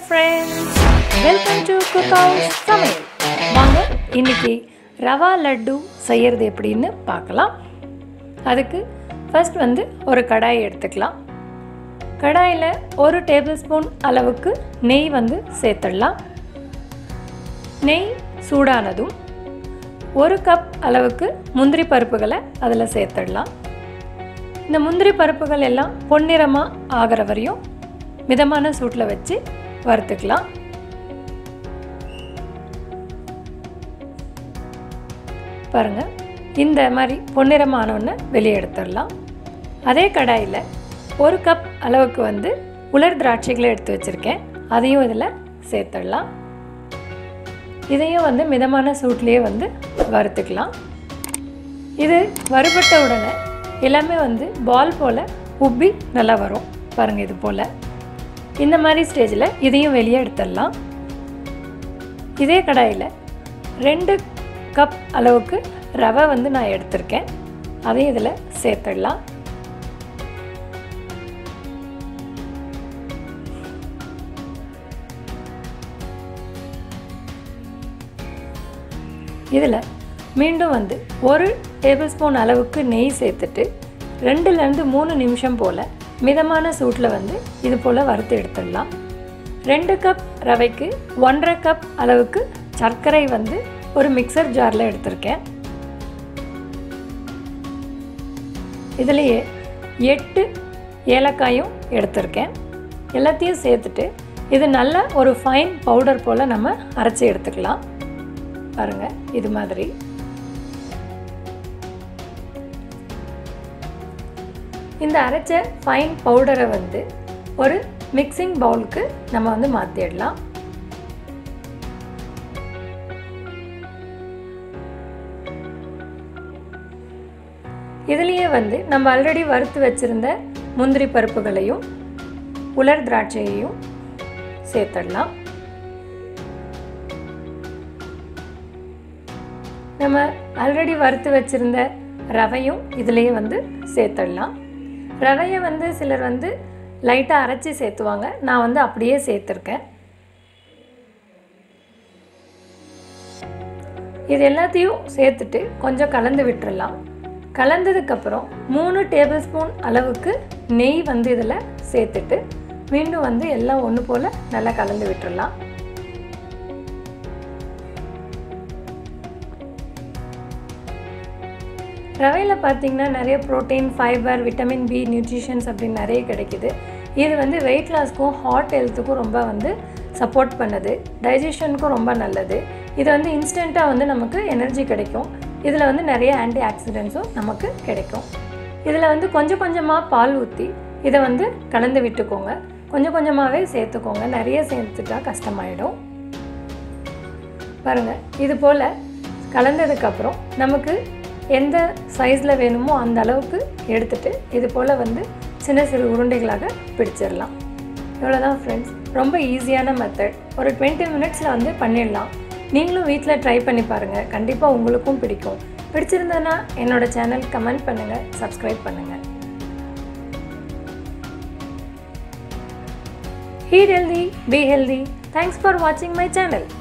Friends welcome to cook house சமையல் வாங்க இன்னைக்கு ரவா லட்டு செய்யறது எப்படின்னு பார்க்கலாம் அதுக்கு ஃபர்ஸ்ட் வந்து ஒரு கடாய் எடுத்துக்கலாம் கடாயில் ஒரு டேபிள் ஸ்பூன் அளவுக்கு நெய் வந்து சேர்த்துடலாம் நெய் சூடானதும் ஒரு கப் அளவுக்கு முந்திரி பருப்புகளை அதில் சேர்த்துடலாம் இந்த முந்திரி பருப்புகள் எல்லாம் பொன்னிறமாக ஆகிற வரையும் மிதமான சூட்டில் வச்சு வறுத்துக்கலாம் பாருங்கள் இந்த மாதிரி பொன்னிறமானோன்னு வெளியே எடுத்துடலாம் அதே கடாயில் ஒரு கப் அளவுக்கு வந்து உலர் திராட்சைகளை எடுத்து வச்சுருக்கேன் அதையும் இதில் சேர்த்துடலாம் இதையும் வந்து மிதமான சூட்லேயே வந்து வறுத்துக்கலாம் இது வறுபட்ட உடனே எல்லாமே வந்து பால் போல் உப்பி நல்லா வரும் பாருங்கள் இது போல் இந்த மாதிரி ஸ்டேஜில் இதையும் வெளியே எடுத்துடலாம் இதே கடாயில் ரெண்டு கப் அளவுக்கு ரவை வந்து நான் எடுத்திருக்கேன் அதையும் இதில் சேர்த்துடலாம் இதில் மீண்டும் வந்து ஒரு டேபிள் ஸ்பூன் அளவுக்கு நெய் சேர்த்துட்டு ரெண்டுலேருந்து மூணு நிமிஷம் போல் மிதமான சூட்டில் வந்து இது போல் வறுத்து எடுத்துடலாம் ரெண்டு கப் ரவைக்கு ஒன்றரை கப் அளவுக்கு சர்க்கரை வந்து ஒரு மிக்சர் ஜாரில் எடுத்திருக்கேன் இதுலேயே எட்டு ஏலக்காயும் எடுத்திருக்கேன் எல்லாத்தையும் சேர்த்துட்டு இது நல்ல ஒரு ஃபைன் பவுடர் போல் நம்ம அரைச்சி எடுத்துக்கலாம் பாருங்கள் இது மாதிரி இந்த அரைச்ச ஃபைன் பவுடரை வந்து ஒரு மிக்சிங் பவுலுக்கு நம்ம வந்து மாற்றிடலாம் இதுலேயே வந்து நம்ம ஆல்ரெடி வறுத்து வச்சுருந்த முந்திரி பருப்புகளையும் உலர் திராட்சையையும் சேர்த்துடலாம் நம்ம ஆல்ரெடி வறுத்து வச்சுருந்த ரவையும் இதுலேயே வந்து சேர்த்துடலாம் ரவையை வந்து சிலர் வந்து லைட்டாக அரைச்சி சேர்த்துவாங்க நான் வந்து அப்படியே சேர்த்துருக்கேன் இது எல்லாத்தையும் சேர்த்துட்டு கொஞ்சம் கலந்து விட்டுறலாம் கலந்ததுக்கப்புறம் மூணு டேபிள் ஸ்பூன் அளவுக்கு நெய் வந்து இதில் சேர்த்துட்டு மீண்டும் வந்து எல்லாம் ஒன்று போல் நல்லா கலந்து விட்டுறலாம் ரவையில் பார்த்தீங்கன்னா நிறைய protein fibre vitamin B nutritions அப்படின்னு நிறைய கிடைக்குது இது வந்து வெயிட் லாஸ்க்கும் ஹார்ட் ஹெல்த்துக்கும் ரொம்ப வந்து சப்போர்ட் பண்ணுது டைஜஷனுக்கும் ரொம்ப நல்லது இது வந்து இன்ஸ்டண்ட்டாக வந்து நமக்கு எனர்ஜி கிடைக்கும் இதில் வந்து நிறைய ஆன்டி ஆக்சிடென்ட்ஸும் நமக்கு கிடைக்கும் இதில் வந்து கொஞ்சம் கொஞ்சமாக பால் ஊற்றி இதை வந்து கலந்து விட்டுக்கோங்க கொஞ்சம் கொஞ்சமாகவே சேர்த்துக்கோங்க நிறைய சேர்த்துட்டா கஷ்டமாயிடும் பாருங்கள் இது போல் கலந்ததுக்கப்புறம் நமக்கு எந்த சைஸில் வேணுமோ அந்த அளவுக்கு எடுத்துகிட்டு இது போல் வந்து சின்ன சிறு உருண்டைகளாக பிடிச்சிடலாம் இவ்வளோதான் ஃப்ரெண்ட்ஸ் ரொம்ப ஈஸியான மெத்தட் ஒரு டுவெண்ட்டி மினிட்ஸில் வந்து பண்ணிடலாம் நீங்களும் வீட்டில் ட்ரை பண்ணி பாருங்கள் கண்டிப்பாக உங்களுக்கும் பிடிக்கும் பிடிச்சிருந்ததுன்னா என்னோடய சேனல் கமெண்ட் பண்ணுங்கள் சப்ஸ்கிரைப் பண்ணுங்கள் Eat healthy, be healthy. Thanks for watching my channel.